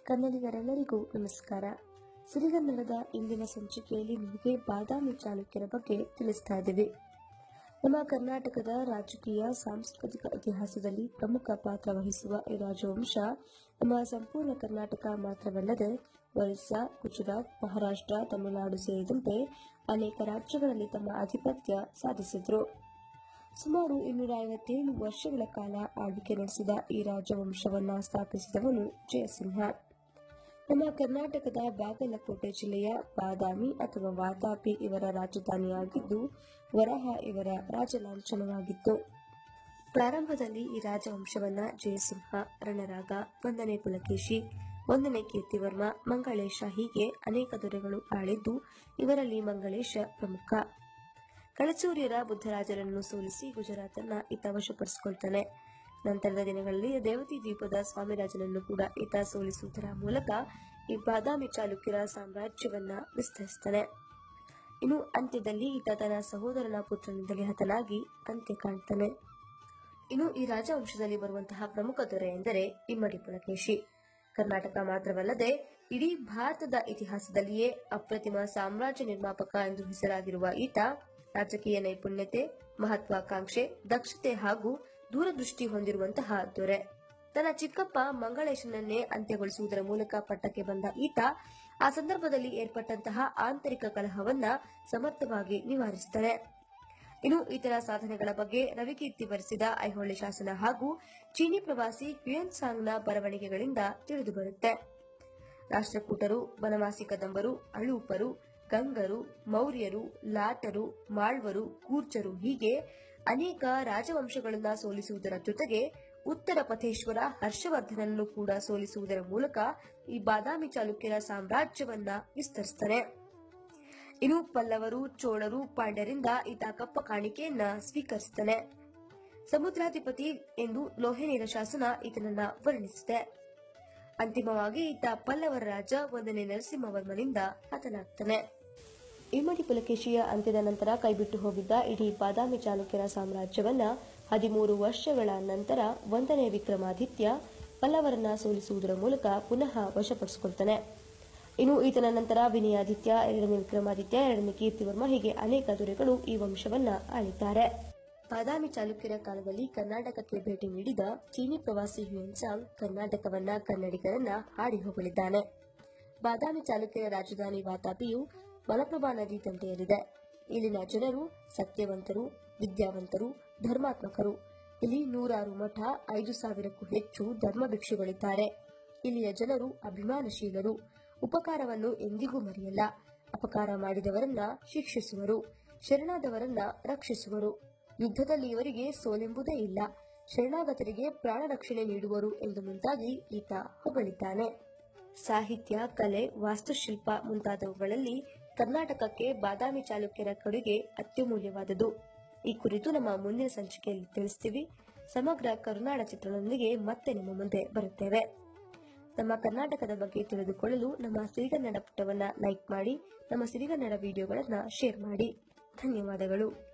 ಕನ್ನಡಿಗರೆಲ್ಲರಿಗೂ ನಮಸ್ಕಾರ ಸಿರಿಗನ್ನಡದ ಇಂದಿನ ಸಂಚಿಕೆಯಲ್ಲಿ ನಿಮಗೆ ಬಾದಾಮಿ ಚಾಲುಕ್ಯರ ಬಗ್ಗೆ ತಿಳಿಸ್ತಾ ಇದ್ದೀವಿ ನಮ್ಮ ಕರ್ನಾಟಕದ ರಾಜಕೀಯ ಸಾಂಸ್ಕೃತಿಕ ಇತಿಹಾಸದಲ್ಲಿ ಪ್ರಮುಖ ಪಾತ್ರ ವಹಿಸುವ ಈ ರಾಜವಂಶ ನಮ್ಮ ಸಂಪೂರ್ಣ ಕರ್ನಾಟಕ ಮಾತ್ರವಲ್ಲದೆ ಒರಿಸ್ಸಾ ಗುಜರಾತ್ ಮಹಾರಾಷ್ಟ್ರ ತಮಿಳುನಾಡು ಸೇರಿದಂತೆ ಅನೇಕ ರಾಜ್ಯಗಳಲ್ಲಿ ತಮ್ಮ ಆಧಿಪತ್ಯ ಸಾಧಿಸಿದ್ರು ಸುಮಾರು ಇನ್ನೂರ ಐವತ್ತೇಳು ವರ್ಷಗಳ ಕಾಲ ಆಳ್ವಿಕೆ ನಡೆಸಿದ ಈ ರಾಜವಂಶವನ್ನ ಸ್ಥಾಪಿಸಿದವನು ಜಯಸಿಂಹ ನಮ್ಮ ಕರ್ನಾಟಕದ ಬಾಗಲಕೋಟೆ ಜಿಲ್ಲೆಯ ಬಾದಾಮಿ ಅಥವಾ ವಾತಾಪಿ ಇವರ ರಾಜಧಾನಿಯಾಗಿದ್ದು ವರಹ ಇವರ ರಾಜಲಾಂಛನವಾಗಿತ್ತು ಪ್ರಾರಂಭದಲ್ಲಿ ಈ ರಾಜವಂಶವನ್ನ ಜಯಸಿಂಹ ರಣರಾಗ ಒಂದನೇ ಪುಲಕೇಶಿ ಒಂದನೇ ಕೀರ್ತಿವರ್ಮ ಮಂಗಳೇಶ ಹೀಗೆ ಅನೇಕ ದೊರೆಗಳು ಆಳಿದ್ದು ಇವರಲ್ಲಿ ಮಂಗಳೇಶ ಪ್ರಮುಖ ಕಳಚೂರ್ಯರ ಬುದ್ಧರಾಜರನ್ನು ಸೋಲಿಸಿ ಗುಜರಾತನ್ನ ಈತ ವಶಪಡಿಸಿಕೊಳ್ತಾನೆ ನಂತರದ ದಿನಗಳಲ್ಲಿ ದೇವತಿ ದ್ವೀಪದ ಸ್ವಾಮಿರಾಜನನ್ನು ಕೂಡ ಈತ ಸೋಲಿಸುವುದರ ಮೂಲಕ ಈ ಬಾದಾಮಿ ಚಾಲುಕ್ಯರ ಸಾಮ್ರಾಜ್ಯವನ್ನ ವಿಸ್ತರಿಸ್ತಾನೆ ಇನ್ನು ಅಂತ್ಯದಲ್ಲಿ ಈತ ತನ್ನ ಸಹೋದರನ ಪುತ್ರನಿಂದಲೇ ಹತನಾಗಿ ಅಂತ್ಯ ಕಾಣ್ತಾನೆ ಇನ್ನು ಈ ರಾಜವಂಶದಲ್ಲಿ ಬರುವಂತಹ ಪ್ರಮುಖ ದೊರೆ ಎಂದರೆ ಇಮ್ಮಡಿ ಪುಲಕೇಶಿ ಕರ್ನಾಟಕ ಮಾತ್ರವಲ್ಲದೆ ಇಡೀ ಭಾರತದ ಇತಿಹಾಸದಲ್ಲಿಯೇ ಅಪ್ರತಿಮ ಸಾಮ್ರಾಜ್ಯ ನಿರ್ಮಾಪಕ ಎಂದು ಹೆಸರಾಗಿರುವ ಈತ ರಾಜಕೀಯ ನೈಪುಣ್ಯತೆ ಮಹತ್ವಾಕಾಂಕ್ಷೆ ದಕ್ಷತೆ ಹಾಗೂ ದೂರದೃಷ್ಟಿ ಹೊಂದಿರುವಂತಹ ದೊರೆ ತನ್ನ ಚಿಕ್ಕಪ್ಪ ಮಂಗಳೇಶನನ್ನೇ ಅಂತ್ಯಗೊಳಿಸುವುದರ ಮೂಲಕ ಪಟ್ಟಕ್ಕೆ ಬಂದ ಈತ ಆ ಸಂದರ್ಭದಲ್ಲಿ ಏರ್ಪಟ್ಟಂತಹ ಆಂತರಿಕ ಕಲಹವನ್ನ ಸಮರ್ಥವಾಗಿ ನಿವಾರಿಸುತ್ತಾರೆ ಇನ್ನು ಇತರ ಸಾಧನೆಗಳ ಬಗ್ಗೆ ರವಿಕೀರ್ತಿ ಬರೆಸಿದ ಐಹೊಳೆ ಶಾಸನ ಹಾಗೂ ಚೀನಿ ಪ್ರವಾಸಿ ಹ್ಯುಯನ್ ಸಾಂಗ್ನ ಬರವಣಿಗೆಗಳಿಂದ ತಿಳಿದುಬರುತ್ತೆ ರಾಷ್ಟ್ರಕೂಟರು ಬನವಾಸಿ ಕದಂಬರು ಅಳೂಪರು ಗಂಗರು ಮೌರ್ಯರು ಲಾಟರು ಮಾಳ್ವರು ಕೂರ್ಚರು ಹೀಗೆ ಅನೇಕ ರಾಜವಂಶಗಳನ್ನ ಸೋಲಿಸುವುದರ ಜೊತೆಗೆ ಉತ್ತರ ಪಥೇಶ್ವರ ಹರ್ಷವರ್ಧನನ್ನು ಕೂಡ ಸೋಲಿಸುವುದರ ಮೂಲಕ ಈ ಬಾದಾಮಿ ಚಾಲುಕ್ಯರ ಸಾಮ್ರಾಜ್ಯವನ್ನ ವಿಸ್ತರಿಸ್ತಾರೆ ಇನ್ನು ಪಲ್ಲವರು ಚೋಳರು ಪಾಂಡ್ಯರಿಂದ ಈತ ಕಪ್ಪ ಕಾಣಿಕೆಯನ್ನ ಸ್ವೀಕರಿಸುತ್ತಾನೆ ಸಮುದ್ರಾಧಿಪತಿ ಎಂದು ಲೋಹೇನಿರ ಶಾಸನ ಈತನನ್ನ ವರ್ಣಿಸಿದೆ ಅಂತಿಮವಾಗಿ ಈತ ಪಲ್ಲವರ ರಾಜ ಒಂದನೇ ನರಸಿಂಹವರ್ಮನಿಂದ ಹತನಾಗ್ತಾನೆ ಇಮ್ಮಡಿ ಪುಲಕೇಶಿಯ ಅಂತ್ಯದ ನಂತರ ಕೈಬಿಟ್ಟು ಹೋಗಿದ್ದ ಇಡೀ ಬಾದಾಮಿ ಚಾಲುಕ್ಯರ ಸಾಮ್ರಾಜ್ಯವನ್ನ ಹದಿಮೂರು ವರ್ಷಗಳ ನಂತರ ಒಂದನೇ ವಿಕ್ರಮಾದಿತ್ಯ ಪಲ್ಲವರನ್ನ ಸೋಲಿಸುವುದರ ಮೂಲಕ ಪುನಃ ವಶಪಡಿಸಿಕೊಳ್ತಾನೆ ಇನ್ನು ಈತನ ನಂತರ ವಿನಯಾದಿತ್ಯ ಎರಡನೇ ವಿಕ್ರಮಾದಿತ್ಯ ಎರಡನೇ ಕೀರ್ತಿವರ್ಮ ಹೀಗೆ ಅನೇಕ ದೊರೆಗಳು ಈ ವಂಶವನ್ನ ಆಳಿದ್ದಾರೆ ಬಾದಾಮಿ ಚಾಲುಕ್ಯರ ಕಾಲದಲ್ಲಿ ಕರ್ನಾಟಕಕ್ಕೆ ಭೇಟಿ ನೀಡಿದ ಚೀನಿ ಪ್ರವಾಸಿ ಹ್ಯುಯನ್ಸಾಂಗ್ ಕರ್ನಾಟಕವನ್ನ ಕನ್ನಡಿಗರನ್ನ ಹಾಡಿ ಹೋಗಲಿದ್ದಾನೆ ಬಾದಾಮಿ ಚಾಲುಕ್ಯರ ರಾಜಧಾನಿ ವಾತಾಪಿಯು ಮಲಪ್ರಭಾ ನದಿ ದಂಡೆಯಲ್ಲಿದೆ ಇಲ್ಲಿನ ಜನರು ಸತ್ಯವಂತರು ವಿದ್ಯಾವಂತರು ಧರ್ಮಾತ್ಮಕರು ಇಲ್ಲಿ ನೂರಾರು ಮಠ ಐದು ಸಾವಿರಕ್ಕೂ ಹೆಚ್ಚು ಧರ್ಮ ಭಿಕ್ಷುಗಳಿದ್ದಾರೆ ಇಲ್ಲಿಯ ಜನರು ಅಭಿಮಾನಶೀಲರು ಉಪಕಾರವನ್ನು ಎಂದಿಗೂ ಮರೆಯಲ್ಲ ಅಪಕಾರ ಮಾಡಿದವರನ್ನ ಶಿಕ್ಷಿಸುವರು ಶರಣಾದವರನ್ನ ರಕ್ಷಿಸುವರು ಯುದ್ಧದಲ್ಲಿ ಇವರಿಗೆ ಸೋಲೆಂಬುದೇ ಇಲ್ಲ ಶರಣಾಗತರಿಗೆ ಪ್ರಾಣ ರಕ್ಷಣೆ ನೀಡುವರು ಎಂದು ಮುಂತಾಗಿ ಈತ ಹೊಗಳಿದ್ದಾನೆ ಸಾಹಿತ್ಯ ಕಲೆ ವಾಸ್ತುಶಿಲ್ಪ ಮುಂತಾದವುಗಳಲ್ಲಿ ಕರ್ನಾಟಕಕ್ಕೆ ಬಾದಾಮಿ ಚಾಲುಕ್ಯರ ಕೊಡುಗೆ ಅತ್ಯಮೂಲ್ಯವಾದುದು ಈ ಕುರಿತು ನಮ್ಮ ಮುಂದಿನ ಸಂಚಿಕೆಯಲ್ಲಿ ತಿಳಿಸ್ತೀವಿ ಸಮಗ್ರ ಕರುನಾಡ ಚಿತ್ರಣದೊಂದಿಗೆ ಮತ್ತೆ ನಿಮ್ಮ ಮುಂದೆ ಬರುತ್ತೇವೆ ನಮ್ಮ ಕರ್ನಾಟಕದ ಬಗ್ಗೆ ತಿಳಿದುಕೊಳ್ಳಲು ನಮ್ಮ ಸಿರಿಗನ್ನಡ ಪುಟವನ್ನ ಲೈಕ್ ಮಾಡಿ ನಮ್ಮ ಸಿರಿಗನ್ನಡ ವಿಡಿಯೋಗಳನ್ನ ಶೇರ್ ಮಾಡಿ ಧನ್ಯವಾದಗಳು